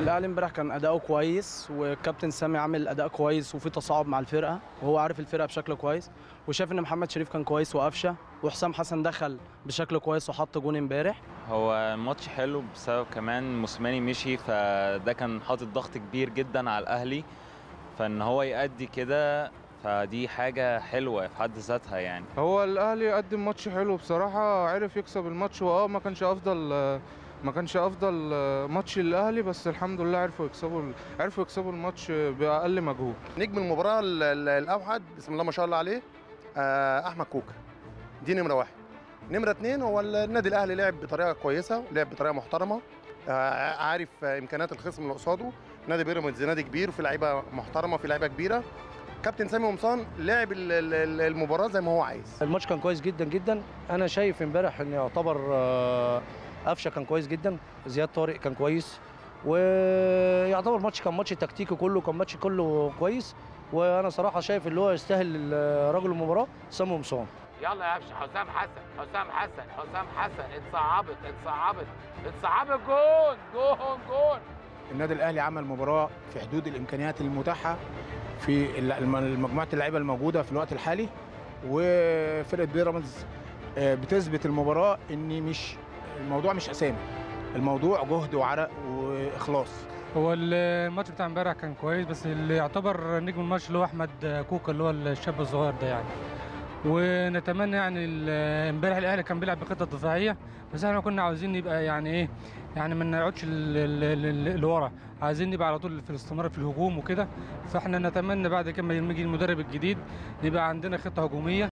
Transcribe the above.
الاهلي امبارح كان اداؤه كويس والكابتن سامي عامل اداء كويس وفي تصاعد مع الفرقه وهو عارف الفرقه بشكل كويس وشاف ان محمد شريف كان كويس وقفشه وحسام حسن دخل بشكل كويس وحط جون امبارح هو ماتش حلو بسبب كمان موسيماني مشي فده كان حاطط ضغط كبير جدا على الاهلي فان هو يأدي كده فدي حاجة حلوة في حد ذاتها يعني هو الاهلي قدم ماتش حلو بصراحه عرف يكسب الماتش واه ما كانش افضل ما كانش افضل ماتش للاهلي بس الحمد لله عرفوا يكسبوا عرفوا يكسبوا الماتش باقل مجهود نجم المباراه ال- ال- الاوحد بسم الله ما شاء الله عليه آه، احمد كوكا دي نمره واحد نمره اتنين هو النادي الاهلي لعب بطريقه كويسه لعب بطريقه محترمه آه، عارف آه، امكانيات الخصم اللي قصاده نادي بيراميدز نادي كبير وفي لعيبه محترمه في لعيبه كبيره كابتن سامي قمصان لعب ال- ال- ال- المباراه زي ما هو عايز الماتش كان كويس جدا جدا انا شايف امبارح ان يعتبر آه، قفشه كان كويس جدا زياد طارق كان كويس ويعتبر ماتش كان ماتش تكتيكي كله كان ماتش كله كويس وانا صراحه شايف اللي هو يستاهل رجل المباراه سامي قمصان يلا يا قفشه حسام حسن حسام حسن حسام حسن اتصعبت اتصعبت اتصعبت جون جون جون النادي الاهلي عمل مباراه في حدود الامكانيات المتاحه في ال- الم- مجموعه اللعيبه الموجوده في الوقت الحالي وفرقه بيراميدز آه، بتثبت المباراه ان مش الموضوع مش اسامي الموضوع جهد وعرق واخلاص هو الماتش بتاع امبارح كان كويس بس اللي يعتبر نجم الماتش اللي هو احمد كوكا اللي هو الشاب الصغير ده يعني ونتمنى يعني ال- امبارح الاهلي كان بيلعب بخطه دفاعيه بس احنا كنا عاوزين نبقى يعني ايه يعني ما نقعدش ال- ال- ال- لورا عايزين نبقى على طول في الاستمرار في الهجوم وكده فاحنا نتمنى بعد كده لما يجي المدرب الجديد يبقى عندنا خطه هجوميه